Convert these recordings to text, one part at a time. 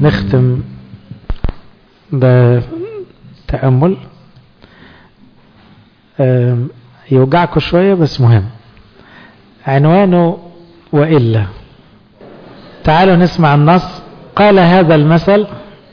نختم بتأمل يوجعكم شوية بس مهم عنوانه وإلا تعالوا نسمع النص قال هذا المثل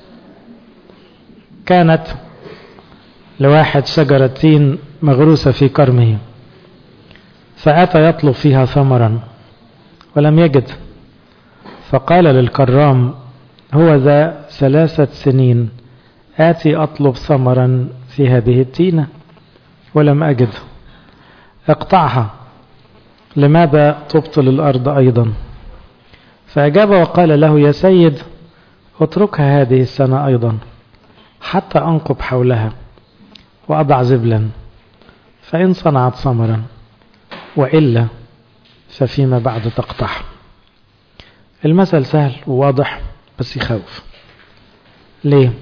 كانت لواحد شجرة تين مغروسة في كرمه فأتى يطلب فيها ثمرا ولم يجد فقال للكرام هو ذا ثلاثة سنين آتي أطلب ثمرا في هذه التينة ولم أجد اقطعها لماذا تبطل الأرض أيضا فأجاب وقال له يا سيد اتركها هذه السنة أيضا حتى أنقب حولها وأضع زبلا فإن صنعت ثمرا وإلا ففيما بعد تقطع المثل سهل وواضح بس يخوف ليه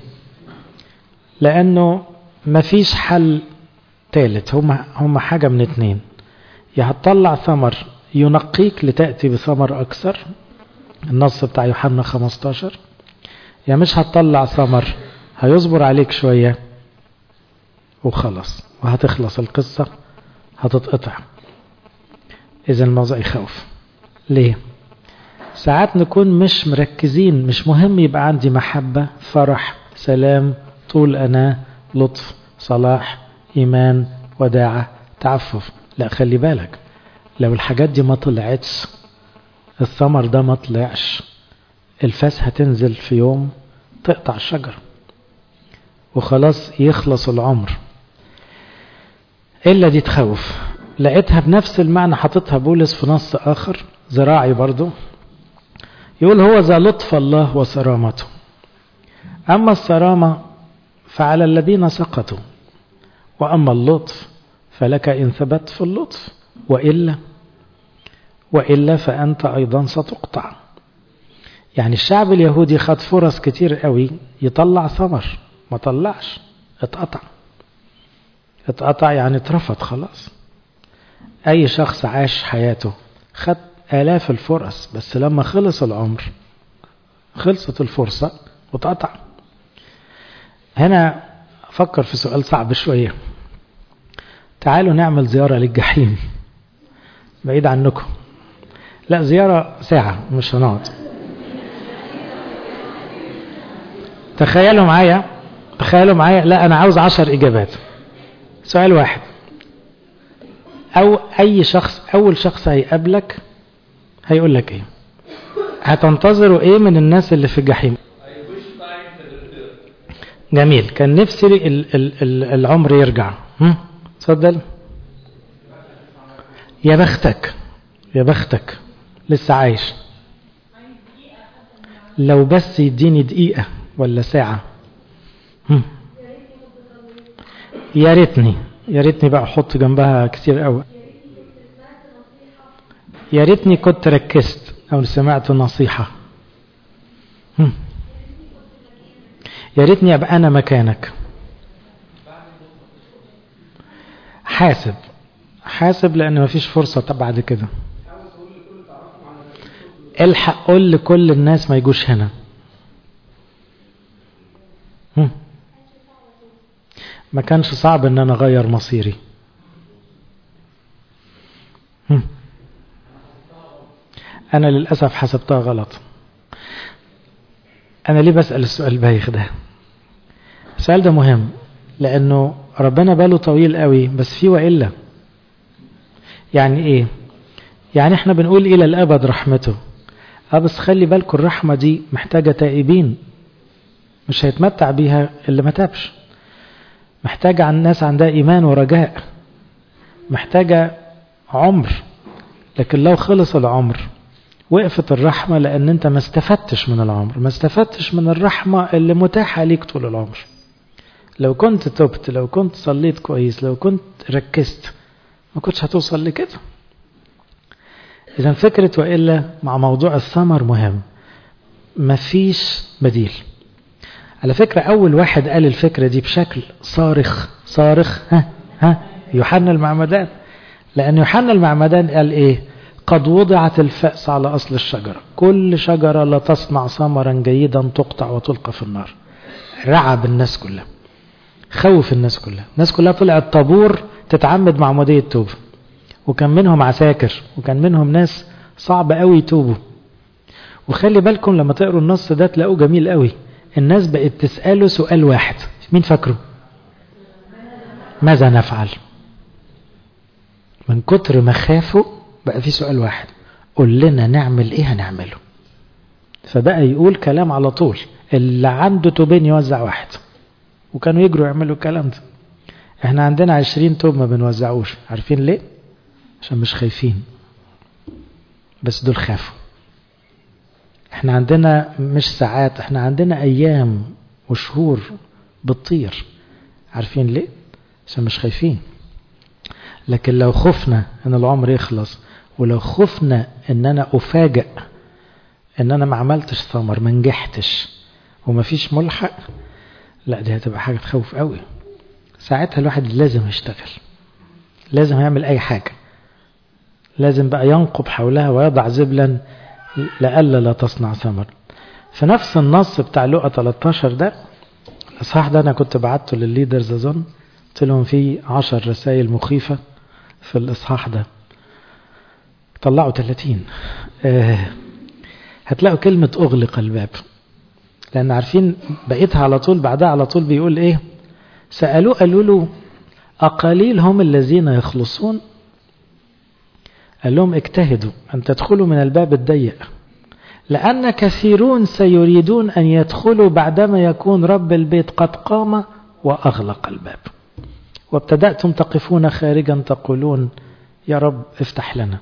لأنه مفيش حل ثالث هما, هما حاجة من اتنين يا هتطلع ثمر ينقيك لتأتي بثمر أكثر النص بتاع يوحنا 15 يا مش هتطلع ثمر هيصبر عليك شوية وخلص وهتخلص القصة هتتقطع إذا الموضوع يخوف ليه ساعات نكون مش مركزين مش مهم يبقى عندي محبة فرح سلام طول أنا لطف صلاح إيمان وداعة تعفف لا خلي بالك لو الحاجات دي ما طلعتش الثمر ده ما طلعش الفاس هتنزل في يوم تقطع الشجر وخلاص يخلص العمر إلا دي تخوف لقيتها بنفس المعنى حاططها بولس في نص آخر زراعي برضو يقول هو ذا لطف الله وصرامته أما الصرامة فعلى الذين سقطوا وأما اللطف فلك إن ثبت في اللطف وإلا وإلا فأنت أيضا ستقطع يعني الشعب اليهودي خد فرص كتير قوي يطلع ثمر ما طلعش اتقطع اتقطع يعني اترفض خلاص أي شخص عاش حياته خد آلاف الفرص بس لما خلص العمر خلصت الفرصة واتقطع هنا أفكر في سؤال صعب شوية تعالوا نعمل زيارة للجحيم بعيد عنكم لا زيارة ساعة مش هنقعد تخيلوا معايا تخيلوا معايا لا أنا عاوز عشر إجابات سؤال واحد أو أي شخص أول شخص هيقابلك هيقول لك إيه هتنتظروا إيه من الناس اللي في الجحيم جميل كان نفسي ال ال ال العمر يرجع اتفضل يا بختك يا بختك لسه عايش لو بس يديني دقيقة ولا ساعة يا ريتني يا ريتني بقى احط جنبها كتير قوي يا ريتني كنت ركزت او سمعت نصيحة يا ريتني ابقى انا مكانك حاسب حاسب لان مفيش فرصة بعد كده الحق قول لكل الناس ما يجوش هنا ما كانش صعب ان انا اغير مصيري انا للاسف حسبتها غلط انا ليه بسال السؤال البايخ ده السؤال ده مهم لانه ربنا باله طويل قوي بس في والا يعني ايه يعني احنا بنقول الى الابد رحمته اه بس خلي بالكم الرحمه دي محتاجه تائبين مش هيتمتع بيها اللي ما تابش محتاجة عن الناس عندها إيمان ورجاء محتاجة عمر لكن لو خلص العمر وقفت الرحمة لأن أنت ما استفدتش من العمر ما استفدتش من الرحمة اللي متاحة ليك طول العمر لو كنت تبت لو كنت صليت كويس لو كنت ركزت ما كنتش هتوصل لكده إذا فكرة وإلا مع موضوع الثمر مهم مفيش بديل على فكرة أول واحد قال الفكرة دي بشكل صارخ صارخ ها ها يوحنا المعمدان لأن يوحنا المعمدان قال إيه قد وضعت الفأس على أصل الشجرة كل شجرة لا تصنع ثمرا جيدا تقطع وتلقى في النار رعب الناس كلها خوف الناس كلها الناس كلها طلعت طابور تتعمد معمودية توبة وكان منهم عساكر وكان منهم ناس صعب قوي يتوبوا وخلي بالكم لما تقروا النص ده تلاقوه جميل قوي الناس بقت تسأله سؤال واحد مين فاكره ماذا نفعل من كتر ما خافوا بقى في سؤال واحد قول لنا نعمل ايه هنعمله فبقى يقول كلام على طول اللي عنده توبين يوزع واحد وكانوا يجروا يعملوا الكلام ده احنا عندنا عشرين توب ما بنوزعوش عارفين ليه عشان مش خايفين بس دول خافوا احنا عندنا مش ساعات احنا عندنا ايام وشهور بتطير عارفين ليه عشان مش خايفين لكن لو خفنا ان العمر يخلص ولو خفنا ان انا افاجئ ان انا ما عملتش ثمر ما نجحتش وما فيش ملحق لا دي هتبقى حاجة تخوف قوي ساعتها الواحد لازم يشتغل لازم يعمل اي حاجة لازم بقى ينقب حولها ويضع زبلا لألا لا تصنع ثمر في نفس النص بتاع لقى 13 ده الإصحاح ده أنا كنت بعته للليدرز أظن قلت لهم فيه 10 رسائل مخيفة في الإصحاح ده طلعوا 30 آه هتلاقوا كلمة أغلق الباب لأن عارفين بقيتها على طول بعدها على طول بيقول إيه سألوه قالوا له أقليل هم الذين يخلصون قال لهم اجتهدوا أن تدخلوا من الباب الضيق لأن كثيرون سيريدون أن يدخلوا بعدما يكون رب البيت قد قام وأغلق الباب وابتدأتم تقفون خارجا تقولون يا رب افتح لنا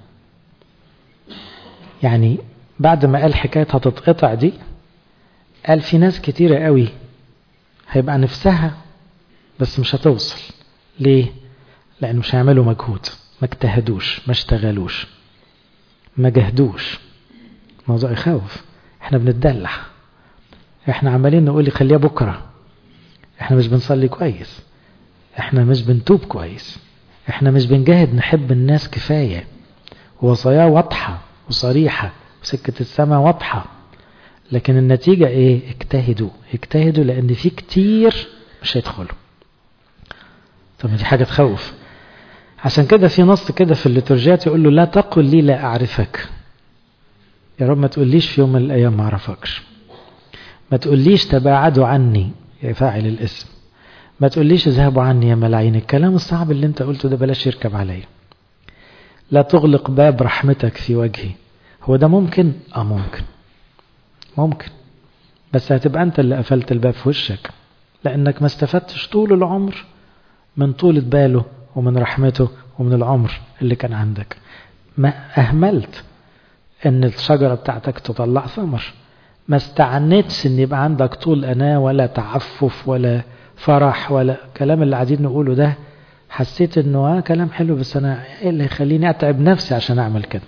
يعني بعد ما قال حكاية هتتقطع دي قال في ناس كتيرة قوي هيبقى نفسها بس مش هتوصل ليه لأن مش هيعملوا مجهود ما اجتهدوش ما اشتغلوش ما جهدوش موضوع يخوف احنا بنتدلع احنا عمالين نقول خليها بكرة احنا مش بنصلي كويس احنا مش بنتوب كويس احنا مش بنجاهد نحب الناس كفاية وصاياه واضحة وصريحة وسكة السماء واضحة لكن النتيجة ايه اجتهدوا اجتهدوا لان في كتير مش هيدخلوا طب دي حاجة تخوف عشان كده في نص كده في الليتورجيات يقول له لا تقل لي لا أعرفك يا رب ما تقوليش في يوم من الأيام ما أعرفكش ما تقوليش تباعدوا عني يا فاعل الاسم ما تقوليش اذهبوا عني يا ملايين الكلام الصعب اللي انت قلته ده بلاش يركب عليا لا تغلق باب رحمتك في وجهي هو ده ممكن اه ممكن ممكن بس هتبقى انت اللي قفلت الباب في وشك لانك ما استفدتش طول العمر من طولة باله ومن رحمته ومن العمر اللي كان عندك ما أهملت أن الشجرة بتاعتك تطلع ثمر ما استعنتش أن يبقى عندك طول أنا ولا تعفف ولا فرح ولا كلام اللي قاعدين نقوله ده حسيت أنه آه كلام حلو بس أنا إيه اللي يخليني أتعب نفسي عشان أعمل كده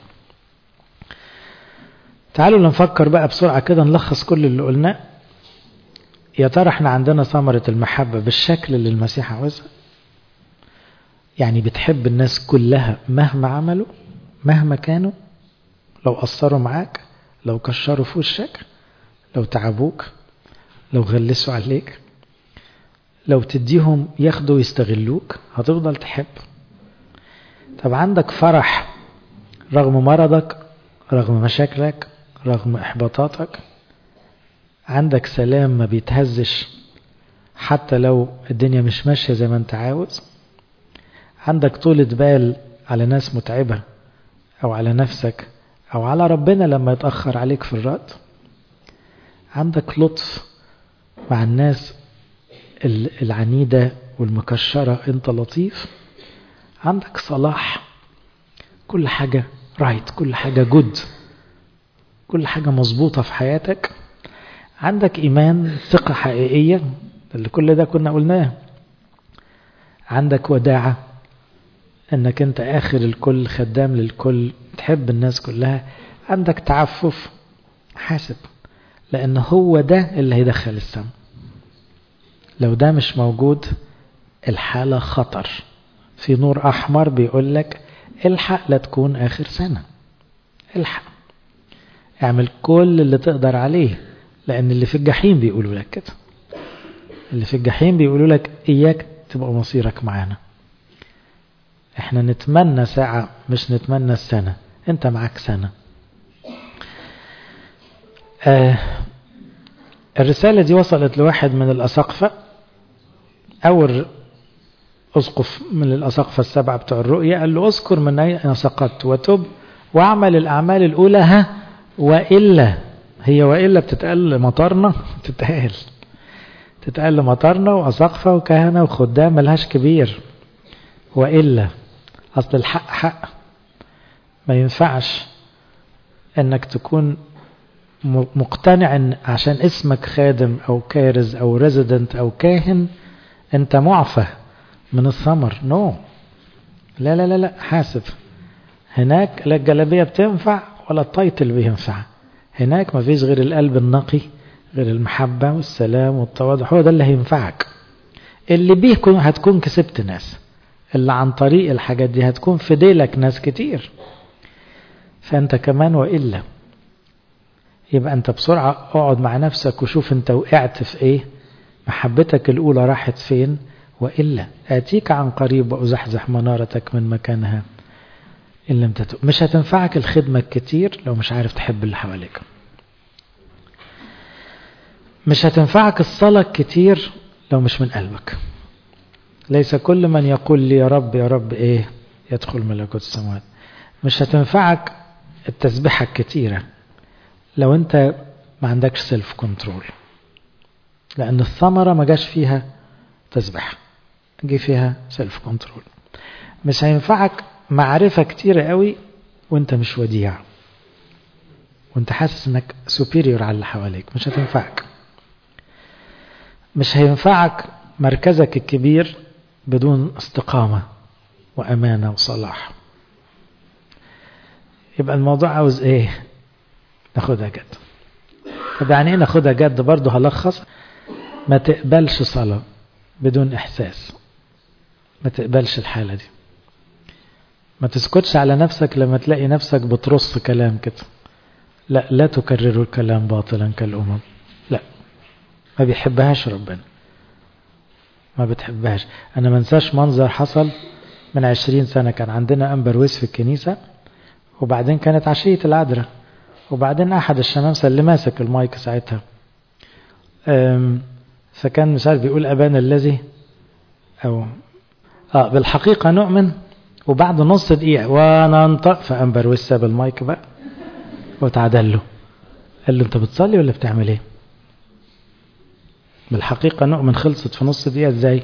تعالوا نفكر بقى بسرعة كده نلخص كل اللي قلناه يا ترى احنا عندنا ثمرة المحبة بالشكل اللي المسيح عاوزها يعني بتحب الناس كلها مهما عملوا مهما كانوا لو قصروا معاك لو كشروا في وشك لو تعبوك لو غلسوا عليك لو تديهم ياخدوا يستغلوك هتفضل تحب طب عندك فرح رغم مرضك رغم مشاكلك رغم إحباطاتك عندك سلام ما بيتهزش حتى لو الدنيا مش ماشية زي ما انت عاوز عندك طولة بال على ناس متعبة أو على نفسك أو على ربنا لما يتأخر عليك في الرد عندك لطف مع الناس العنيدة والمكشرة انت لطيف عندك صلاح كل حاجة رايت كل حاجة جود كل حاجة مظبوطة في حياتك عندك إيمان ثقة حقيقية اللي كل ده كنا قلناه عندك وداعة انك انت اخر الكل خدام للكل تحب الناس كلها عندك تعفف حاسب لان هو ده اللي هيدخل السم لو ده مش موجود الحالة خطر في نور احمر بيقول لك الحق لا تكون اخر سنة الحق اعمل كل اللي تقدر عليه لأن اللي في الجحيم بيقولوا لك كده اللي في الجحيم بيقولوا لك إياك تبقى مصيرك معانا احنا نتمنى ساعة مش نتمنى السنة انت معاك سنة آه الرسالة دي وصلت لواحد من الأساقفة أول أسقف من الأساقفة السبعة بتوع الرؤية قال له أذكر من أين سقطت وتب واعمل الأعمال الأولى ها وإلا هي وإلا بتتقال مطارنا تتقال تتقال مطارنا وأساقفة وكهنة وخدام ملهاش كبير وإلا أصل الحق حق ما ينفعش أنك تكون مقتنع أن عشان اسمك خادم أو كارز أو ريزيدنت أو كاهن أنت معفى من الثمر نو no. لا لا لا لا حاسب هناك لا الجلابية بتنفع ولا التايتل بينفع هناك ما فيش غير القلب النقي غير المحبة والسلام والتواضع هو ده اللي هينفعك اللي بيه هتكون كسبت ناس اللي عن طريق الحاجات دي هتكون في ديلك ناس كتير فأنت كمان وإلا يبقى أنت بسرعة اقعد مع نفسك وشوف أنت وقعت في إيه محبتك الأولى راحت فين وإلا آتيك عن قريب وأزحزح منارتك من مكانها إن لم تتوب مش هتنفعك الخدمة الكتير لو مش عارف تحب اللي حواليك مش هتنفعك الصلاة كتير لو مش من قلبك ليس كل من يقول لي يا رب يا رب ايه يدخل ملكوت السماوات مش هتنفعك التسبيحة الكتيرة لو انت ما عندكش سيلف كنترول لان الثمرة ما جاش فيها تسبيحة جه فيها سيلف كنترول مش هينفعك معرفة كتيرة قوي وانت مش وديع وانت حاسس انك سوبيريور على اللي حواليك مش هتنفعك مش هينفعك مركزك الكبير بدون استقامة وأمانة وصلاح يبقى الموضوع عاوز ايه ناخدها جد طب يعني ايه ناخدها جد برضه هلخص ما تقبلش صلاة بدون إحساس ما تقبلش الحالة دي ما تسكتش على نفسك لما تلاقي نفسك بترص كلام كده لا لا تكرروا الكلام باطلا كالأمم لا ما بيحبهاش ربنا ما بتحبهاش أنا ما انساش منظر حصل من عشرين سنة كان عندنا أمبرويس في الكنيسة وبعدين كانت عشية العذراء وبعدين أحد الشمامسة اللي ماسك المايك ساعتها فكان مش عارف بيقول أبانا الذي أو آه بالحقيقة نؤمن وبعد نص دقيقة وننطق فأمبرويس ساب المايك بقى وتعدل له قال له أنت بتصلي ولا بتعمل إيه؟ بالحقيقة نؤمن خلصت في نص دقيقة إزاي؟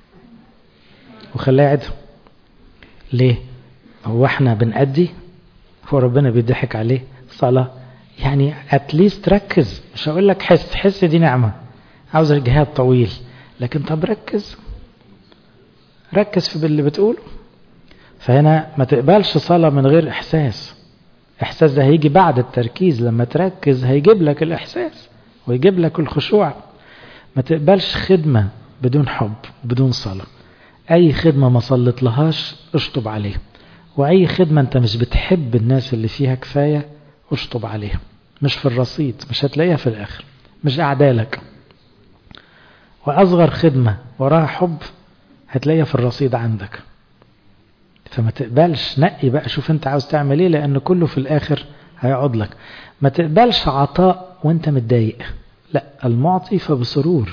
وخلاه يعيدها ليه؟ هو احنا بنأدي؟ هو ربنا بيضحك عليه صلاة يعني اتليست ركز مش هقول لك حس حس دي نعمة عاوز الجهاد طويل لكن طب ركز ركز في اللي بتقوله فهنا ما تقبلش صلاة من غير إحساس إحساس ده هيجي بعد التركيز لما تركز هيجيب لك الإحساس ويجيب لك الخشوع ما تقبلش خدمة بدون حب بدون صلاة أي خدمة ما صلت لهاش اشطب عليها وأي خدمة أنت مش بتحب الناس اللي فيها كفاية اشطب عليها مش في الرصيد مش هتلاقيها في الآخر مش أعدالك وأصغر خدمة وراها حب هتلاقيها في الرصيد عندك فما تقبلش نقي بقى شوف انت عاوز تعمل ايه لان كله في الاخر هيقعد لك ما تقبلش عطاء وانت متضايق لا المعطي فبسرور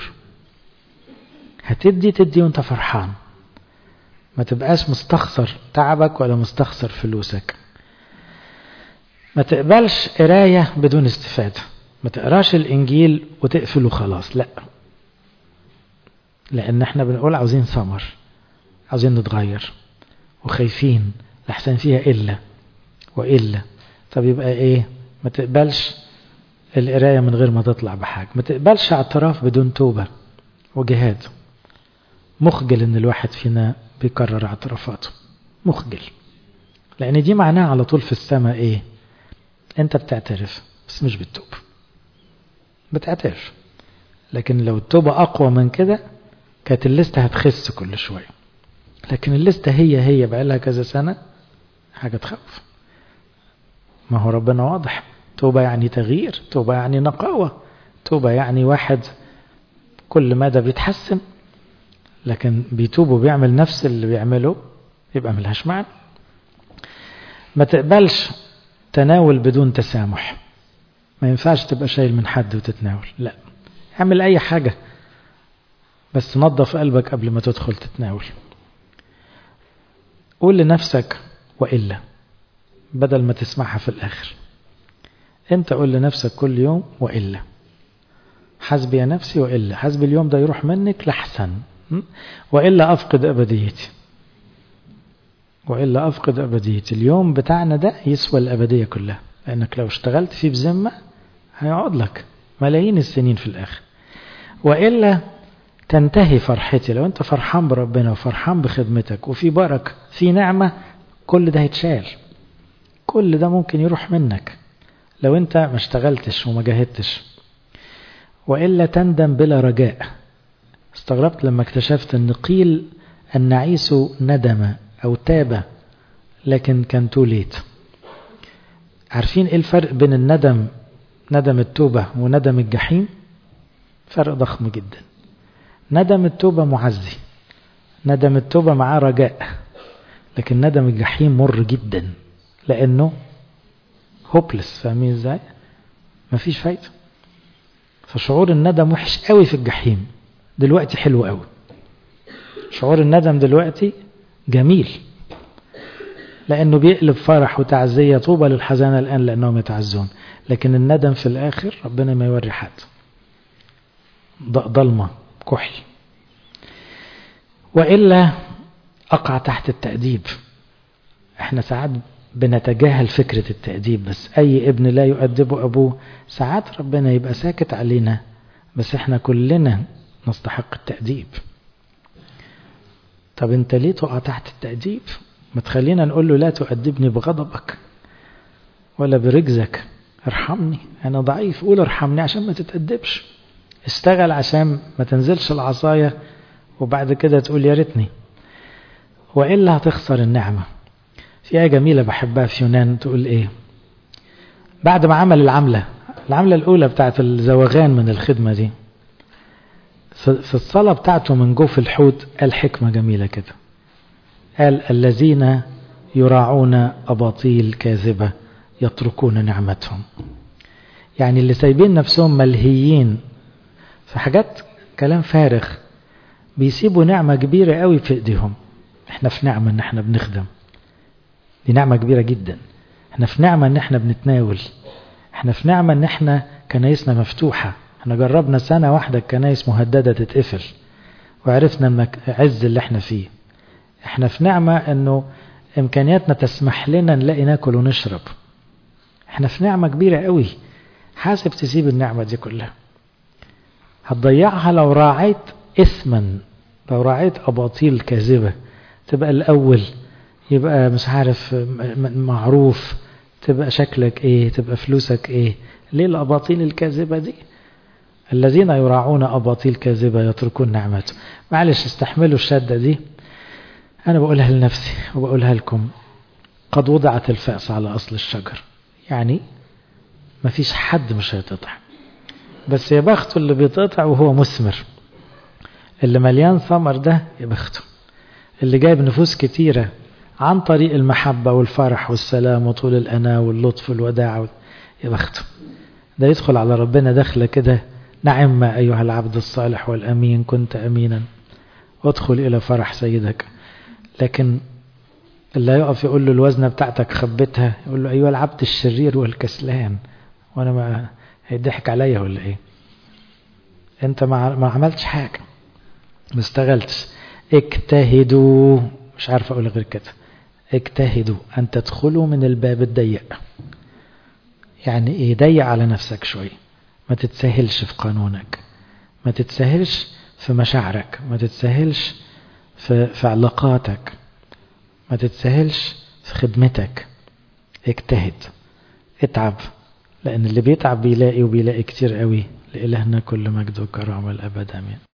هتدي تدي وانت فرحان ما تبقاش مستخسر تعبك ولا مستخسر فلوسك ما تقبلش قراية بدون استفادة ما تقراش الإنجيل وتقفله خلاص لا لأن احنا بنقول عاوزين ثمر عاوزين نتغير وخايفين لحسن فيها إلا وإلا طب يبقى إيه ما تقبلش القراية من غير ما تطلع بحاجة ما تقبلش اعتراف بدون توبة وجهاد مخجل ان الواحد فينا بيكرر اعترافاته مخجل لان دي معناها على طول في السماء ايه انت بتعترف بس مش بتتوب بتعترف لكن لو التوبة اقوى من كده كانت الليستة هتخس كل شوية لكن الليستة هي هي بقى لها كذا سنة حاجة تخوف ما هو ربنا واضح توبة يعني تغيير توبة يعني نقاوة توبة يعني واحد كل مدى بيتحسن لكن بيتوب وبيعمل نفس اللي بيعمله يبقى ملهاش معنى ما تقبلش تناول بدون تسامح ما ينفعش تبقى شايل من حد وتتناول لا اعمل اي حاجة بس نظف قلبك قبل ما تدخل تتناول قول لنفسك وإلا بدل ما تسمعها في الآخر انت قول لنفسك كل يوم وإلا حسبي يا نفسي وإلا حسب اليوم ده يروح منك لحسن وإلا أفقد أبديتي وإلا أفقد أبديتي اليوم بتاعنا ده يسوى الأبدية كلها لأنك لو اشتغلت فيه بذمة هيقعد لك ملايين السنين في الآخر وإلا تنتهي فرحتي لو أنت فرحان بربنا وفرحان بخدمتك وفي بركة في نعمة كل ده هيتشال كل ده ممكن يروح منك لو أنت ما اشتغلتش وما جاهدتش وإلا تندم بلا رجاء استغربت لما اكتشفت أن قيل أن عيسو ندم أو تاب لكن كان توليت عارفين ايه الفرق بين الندم ندم التوبة وندم الجحيم فرق ضخم جدا ندم التوبة معزي ندم التوبة معاه رجاء لكن ندم الجحيم مر جدا لأنه هوبلس فاهمين ازاي مفيش فايدة فشعور الندم وحش قوي في الجحيم دلوقتي حلو قوي شعور الندم دلوقتي جميل لأنه بيقلب فرح وتعزية طوبى للحزانة الآن لأنهم يتعزون لكن الندم في الآخر ربنا ما يوري حد ضلمة كحل وإلا أقع تحت التأديب احنا ساعات بنتجاهل فكرة التأديب بس أي ابن لا يؤدبه أبوه ساعات ربنا يبقى ساكت علينا بس احنا كلنا نستحق التأديب طب انت ليه تقع تحت التأديب ما تخلينا نقول له لا تؤدبني بغضبك ولا برجزك ارحمني انا ضعيف قول ارحمني عشان ما تتأدبش اشتغل عشان ما تنزلش العصاية وبعد كده تقول يا ريتني وإلا هتخسر النعمة في آية جميلة بحبها في يونان تقول إيه بعد ما عمل العملة العملة الأولى بتاعت الزوغان من الخدمة دي في الصلاة بتاعته من جوف الحوت قال حكمة جميلة كده قال الذين يراعون أباطيل كاذبة يتركون نعمتهم يعني اللي سايبين نفسهم ملهيين في حاجات كلام فارغ بيسيبوا نعمة كبيرة قوي في ايديهم احنا في نعمة ان احنا بنخدم دي نعمة كبيرة جدا احنا في نعمة ان احنا بنتناول احنا في نعمة ان احنا كنايسنا مفتوحة احنا جربنا سنة واحدة الكنايس مهددة تتقفل وعرفنا المك... عز اللي احنا فيه احنا في نعمة انه امكانياتنا تسمح لنا نلاقي ناكل ونشرب احنا في نعمة كبيرة قوي حاسب تسيب النعمة دي كلها هتضيعها لو راعيت اثما لو راعيت اباطيل كاذبة تبقى الاول يبقى مش عارف معروف تبقى شكلك ايه تبقى فلوسك ايه ليه الاباطيل الكاذبة دي الذين يراعون اباطيل كاذبة يتركون نعمته معلش استحملوا الشدة دي انا بقولها لنفسي وبقولها لكم قد وضعت الفأس على اصل الشجر يعني ما فيش حد مش هيتقطع بس يا بخته اللي بيتقطع وهو مثمر اللي مليان ثمر ده يا بخته اللي جايب نفوس كتيرة عن طريق المحبة والفرح والسلام وطول الأنا واللطف والوداع يا بخته ده يدخل على ربنا دخلة كده نعم أيها العبد الصالح والأمين كنت أمينا وادخل إلى فرح سيدك لكن اللي يقف يقول له الوزنة بتاعتك خبتها يقول له أيها العبد الشرير والكسلان وأنا ما هيضحك عليا ولا إيه أنت ما عملتش حاجة ما اشتغلتش اجتهدوا مش عارف أقول غير كده اجتهدوا أن تدخلوا من الباب الضيق يعني ايه ضيق على نفسك شوي ما تتساهلش في قانونك ما تتساهلش في مشاعرك ما تتساهلش في, في علاقاتك ما تتساهلش في خدمتك اجتهد اتعب لأن اللي بيتعب بيلاقي وبيلاقي كتير قوي لإلهنا كل مجد وكرامة الأبد آمين